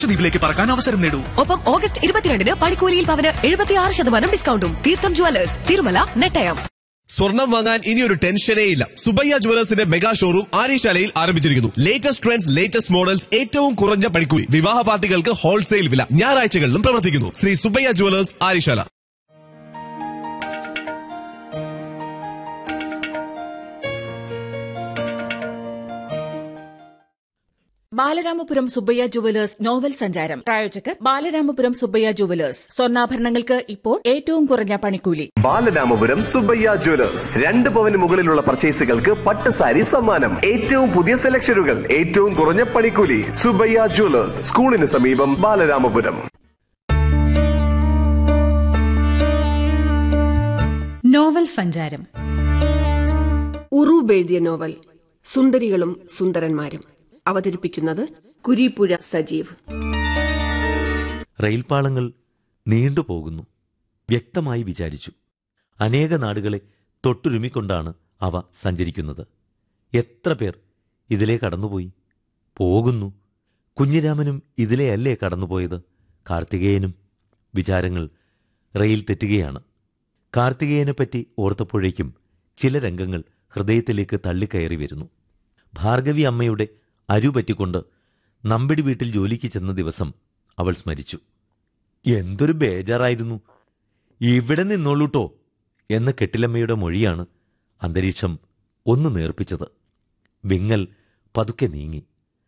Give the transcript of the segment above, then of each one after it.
ദ്വീപിലേക്ക് പറക്കാൻ അവസരം നേടൂ ഒപ്പം ഓഗസ്റ്റ് ഇരുപത്തിരണ്ടിന് പണിക്കൂലിയിൽ പവന് എഴുപത്തിയാറ് ശതമാനം ഡിസ്കൗണ്ടും തീർത്ഥം ജുവലേഴ്സ് തിരുമല നെട്ടയം സ്വർണം വാങ്ങാൻ ഇനി ഒരു ടെൻഷനേ ഇല്ല സുബയ്യ ജുവലേഴ്സിന്റെ മെഗാ ഷോറൂം ആര്യശാലയിൽ ആരംഭിച്ചിരിക്കുന്നു ലേറ്റസ്റ്റ് ട്രെൻഡ്സ് ലേറ്റസ്റ്റ് മോഡൽസ് ഏറ്റവും കുറഞ്ഞ പണിക്കൂലി വിവാഹ പാർട്ടികൾക്ക് ഹോൾസെയിൽ വില ഞായറാഴ്ചകളിലും പ്രവർത്തിക്കുന്നു Sree Subaiya jewellers Aryasala Balaramapuram Subbaiah jewellers novel സഞ്ചാരം പ്രായോജകർ ബാലരാമപുരം സുബ്ബയ്യ ജുവലേഴ്സ് സ്വർണ്ണാഭരണങ്ങൾക്ക് ഇപ്പോൾ ഏറ്റവും കുറഞ്ഞ പണിക്കൂലി ബാലരാമപുരം സുബയ്യ ജ്വല്ലേഴ്സ് രണ്ട് പവന് മുകളിലുള്ള പർച്ചേസുകൾക്ക് പട്ട് സാരി സമ്മാനം ഏറ്റവും പുതിയ സെലക്ഷനുകൾ ഏറ്റവും കുറഞ്ഞ പണിക്കൂലി സുബയ്യ ജ്വല്ലേഴ്സ് സ്കൂളിന് സമീപം ബാലരാമപുരം നോവൽ സഞ്ചാരം ഉറൂബ് എഴുതിയ നോവൽ സുന്ദരികളും സുന്ദരന്മാരും അവതരിപ്പിക്കുന്നത് കുരീപ്പുഴ സജീവ് റെയിൽപാളങ്ങൾ നീണ്ടുപോകുന്നു വ്യക്തമായി വിചാരിച്ചു അനേക നാടുകളെ തൊട്ടുരുമിക്കൊണ്ടാണ് അവ സഞ്ചരിക്കുന്നത് എത്ര പേർ ഇതിലേ കടന്നുപോയി പോകുന്നു കുഞ്ഞിരാമനും ഇതിലെയല്ലേ കടന്നുപോയത് കാർത്തികേയനും വിചാരങ്ങൾ റെയിൽ തെറ്റുകയാണ് കാർത്തികേയനെപ്പറ്റി ഓർത്തപ്പോഴേക്കും ചില രംഗങ്ങൾ ഹൃദയത്തിലേക്ക് തള്ളിക്കയറി വരുന്നു ഭാർഗവി അമ്മയുടെ അരുപറ്റിക്കൊണ്ട് നമ്പിടി വീട്ടിൽ ജോലിക്ക് ചെന്ന ദിവസം അവൾ സ്മരിച്ചു എന്തൊരു ബേജാറായിരുന്നു ഇവിടെ നിന്നോളൂട്ടോ എന്ന കെട്ടിലമ്മയുടെ മൊഴിയാണ് അന്തരീക്ഷം ഒന്ന് നേർപ്പിച്ചത് വിങ്ങൽ പതുക്കെ നീങ്ങി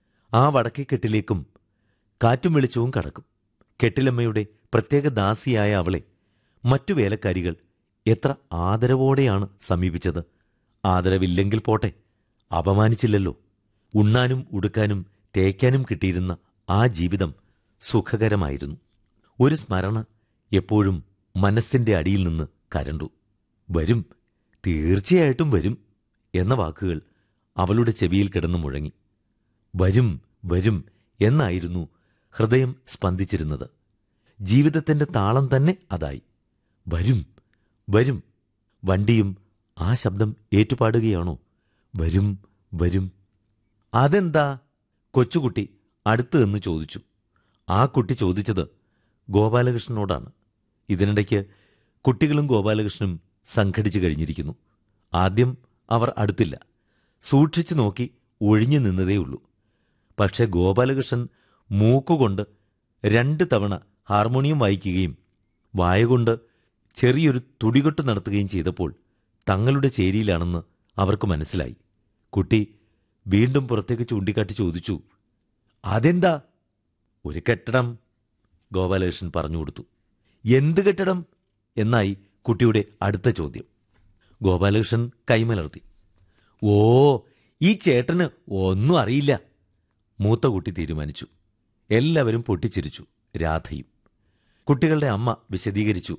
ആ വടക്കേക്കെട്ടിലേക്കും കാറ്റും വെളിച്ചവും കടക്കും കെട്ടിലമ്മയുടെ പ്രത്യേക ദാസിയായ അവളെ മറ്റു വേലക്കാരികൾ എത്ര ആദരവോടെയാണ് സമീപിച്ചത് ആദരവില്ലെങ്കിൽ പോട്ടെ അപമാനിച്ചില്ലല്ലോ ഉണ്ണാനും ഉടുക്കാനും തേക്കാനും കിട്ടിയിരുന്ന ആ ജീവിതം സുഖകരമായിരുന്നു ഒരു സ്മരണ എപ്പോഴും മനസ്സിന്റെ അടിയിൽ നിന്ന് കരണ്ടു വരും തീർച്ചയായിട്ടും വരും എന്ന വാക്കുകൾ അവളുടെ ചെവിയിൽ കിടന്നു മുഴങ്ങി വരും വരും എന്നായിരുന്നു ഹൃദയം സ്പന്ദിച്ചിരുന്നത് ജീവിതത്തിന്റെ താളം തന്നെ അതായി വരും വരും വണ്ടിയും ആ ശബ്ദം ഏറ്റുപാടുകയാണോ വരും വരും അതെന്താ കൊച്ചുകുട്ടി അടുത്ത് എന്ന് ചോദിച്ചു ആ കുട്ടി ചോദിച്ചത് ഗോപാലകൃഷ്ണനോടാണ് ഇതിനിടയ്ക്ക് കുട്ടികളും ഗോപാലകൃഷ്ണനും സംഘടിച്ചു കഴിഞ്ഞിരിക്കുന്നു ആദ്യം അവർ അടുത്തില്ല സൂക്ഷിച്ചു നോക്കി ഒഴിഞ്ഞു നിന്നതേയുള്ളൂ പക്ഷേ ഗോപാലകൃഷ്ണൻ മൂക്കുകൊണ്ട് രണ്ട് തവണ ഹാർമോണിയം വായിക്കുകയും വായകൊണ്ട് ചെറിയൊരു തുടികൊട്ട് നടത്തുകയും ചെയ്തപ്പോൾ തങ്ങളുടെ ചേരിയിലാണെന്ന് അവർക്ക് മനസ്സിലായി കുട്ടി വീണ്ടും പുറത്തേക്ക് ചൂണ്ടിക്കാട്ടി ചോദിച്ചു അതെന്താ ഒരു കെട്ടിടം ഗോപാലകൃഷ്ണൻ പറഞ്ഞു കൊടുത്തു എന്ത് കെട്ടിടം എന്നായി കുട്ടിയുടെ അടുത്ത ചോദ്യം ഗോപാലകൃഷ്ണൻ കൈമലർത്തി ഓ ഈ ചേട്ടന് ഒന്നും അറിയില്ല മൂത്ത കുട്ടി തീരുമാനിച്ചു എല്ലാവരും പൊട്ടിച്ചിരിച്ചു രാധയും കുട്ടികളുടെ അമ്മ വിശദീകരിച്ചു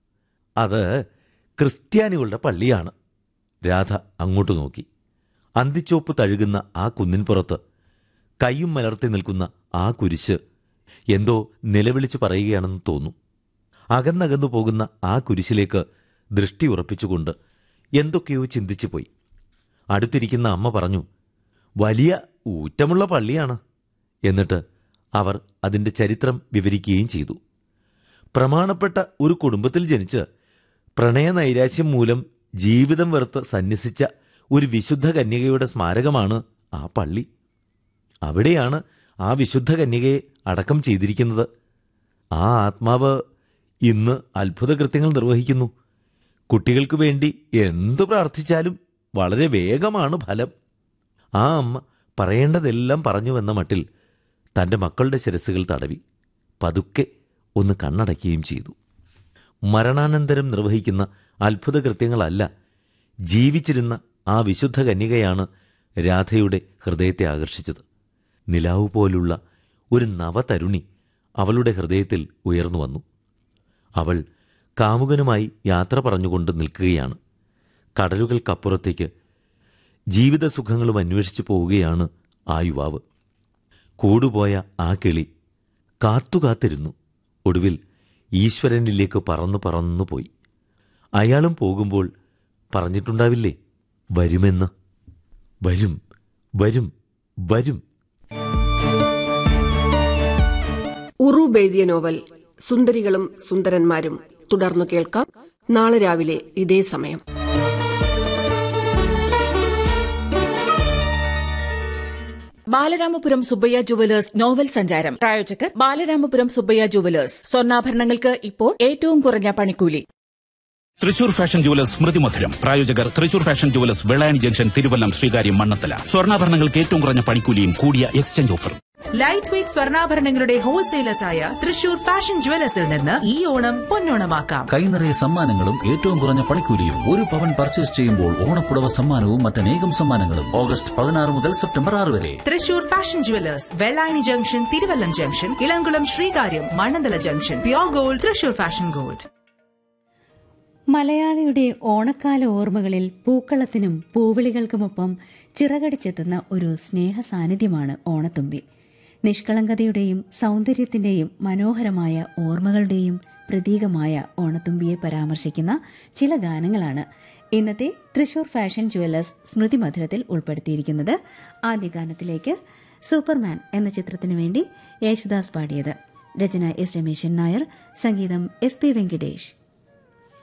അത് ക്രിസ്ത്യാനികളുടെ പള്ളിയാണ് രാധ അങ്ങോട്ട് നോക്കി അന്തിച്ചോപ്പ് തഴുകുന്ന ആ കുന്നിൻപുറത്ത് കൈയും മലർത്തി നിൽക്കുന്ന ആ കുരിശ് എന്തോ നിലവിളിച്ചു പറയുകയാണെന്ന് തോന്നും അകന്നകന്നു പോകുന്ന ആ കുരിശിലേക്ക് ദൃഷ്ടി ഉറപ്പിച്ചുകൊണ്ട് എന്തൊക്കെയോ ചിന്തിച്ചു പോയി അടുത്തിരിക്കുന്ന അമ്മ പറഞ്ഞു വലിയ ഊറ്റമുള്ള പള്ളിയാണ് എന്നിട്ട് അവർ അതിൻ്റെ ചരിത്രം വിവരിക്കുകയും ചെയ്തു പ്രമാണപ്പെട്ട ഒരു കുടുംബത്തിൽ ജനിച്ച് പ്രണയനൈരാശ്യം മൂലം ജീവിതം വെറുത്ത് സന്യസിച്ച ഒരു വിശുദ്ധ കന്യകയുടെ സ്മാരകമാണ് ആ പള്ളി അവിടെയാണ് ആ വിശുദ്ധ കന്യകയെ അടക്കം ചെയ്തിരിക്കുന്നത് ആ ആത്മാവ് ഇന്ന് അത്ഭുത കൃത്യങ്ങൾ നിർവഹിക്കുന്നു കുട്ടികൾക്ക് വേണ്ടി എന്തു പ്രാർത്ഥിച്ചാലും വളരെ വേഗമാണ് ഫലം ആ അമ്മ പറയേണ്ടതെല്ലാം പറഞ്ഞുവെന്ന മട്ടിൽ തൻ്റെ മക്കളുടെ ശിരസുകൾ തടവി പതുക്കെ ഒന്ന് കണ്ണടയ്ക്കുകയും ചെയ്തു മരണാനന്തരം നിർവഹിക്കുന്ന അത്ഭുത കൃത്യങ്ങളല്ല ജീവിച്ചിരുന്ന ആ വിശുദ്ധ കന്യകയാണ് രാധയുടെ ഹൃദയത്തെ ആകർഷിച്ചത് നിലാവ് പോലുള്ള ഒരു നവതരുണി അവളുടെ ഹൃദയത്തിൽ ഉയർന്നു വന്നു അവൾ കാമുകനുമായി യാത്ര പറഞ്ഞുകൊണ്ട് നിൽക്കുകയാണ് കടലുകൾക്കപ്പുറത്തേക്ക് ജീവിതസുഖങ്ങളും അന്വേഷിച്ചു പോവുകയാണ് ആ യുവാവ് കൂടുപോയ ആ കിളി കാത്തുകാത്തിരുന്നു ഒടുവിൽ ഈശ്വരനിലേക്ക് പറന്നു പറന്നു പോയി അയാളും പോകുമ്പോൾ പറഞ്ഞിട്ടുണ്ടാവില്ലേ വരുമെന്ന് വരും വരും വരും ഉറൂബ് എഴുതിയ നോവൽ സുന്ദരികളും സുന്ദരന്മാരും തുടർന്നു കേൾക്കാം നാളെ രാവിലെ ഇതേ സമയം ബാലരാമപുരം സുബ്ബയ്യ ജുവലേഴ്സ് നോവൽ സഞ്ചാരം പ്രായോജകർ ബാലരാമപുരം സുബ്ബയ്യ ജുവലേഴ്സ് സ്വർണ്ണാഭരണങ്ങൾക്ക് ഇപ്പോൾ ഏറ്റവും കുറഞ്ഞ പണിക്കൂലി തൃശൂർ ഫാഷൻ ജുവലേഴ്സ് സ്മൃതി മധുരം പ്രായോജകർ Thrissur fashion jewellers Vellayani junction Thiruvallam Sreekaryam Mannanthala സ്വർണ്ണാഭരണങ്ങൾക്ക് ഏറ്റവും കുറഞ്ഞ പണിക്കൂലിയും കൂടിയ എക്സ്ചേഞ്ച് ഓഫറും ലൈറ്റ് വെയ്റ്റ് സ്വർണ്ണാഭരണങ്ങളുടെ ഹോൾസെയിലേഴ്സായ തൃശൂർ ഫാഷൻ ജുവലേഴ്സിൽ നിന്ന് ഈ ഓണം പൊന്നോണമാക്കാം കൈനിറയ സമ്മാനങ്ങളും ഏറ്റവും കുറഞ്ഞ പണിക്കൂലിയും ഒരു പവൻ പർച്ചേസ് ചെയ്യുമ്പോൾ ഓണപ്പുടവ സമ്മാനവും മറ്റനേകം സമ്മാനങ്ങളും ഓഗസ്റ്റ് പതിനാറ് മുതൽ സെപ്റ്റംബർ ആറ് വരെ Thrissur fashion jewellers Vellayani junction Thiruvallam junction Elamkulam Sreekaryam Mannanthala junction pure gold Thrissur fashion gold മലയാളിയുടെ ഓണക്കാല ഓർമ്മകളിൽ പൂക്കളത്തിനും പൂവിളികൾക്കുമൊപ്പം ചിറകടിച്ചെത്തുന്ന ഒരു സ്നേഹ സാന്നിധ്യമാണ് ഓണത്തുമ്പി നിഷ്കളങ്കതയുടെയും സൗന്ദര്യത്തിന്റെയും മനോഹരമായ ഓർമ്മകളുടെയും പ്രതീകമായ ഓണത്തുമ്പിയെ പരാമർശിക്കുന്ന ചില ഗാനങ്ങളാണ് ഇന്നത്തെ തൃശൂർ ഫാഷൻ ജുവലേഴ്സ് സ്മൃതി മധുരത്തിൽ ഉൾപ്പെടുത്തിയിരിക്കുന്നത് ആദ്യ ഗാനത്തിലേക്ക് സൂപ്പർമാൻ എന്ന ചിത്രത്തിനു വേണ്ടി യേശുദാസ് പാടിയത് രചന എസ് രമേശൻ നായർ സംഗീതം എസ് പി വെങ്കിടേഷ്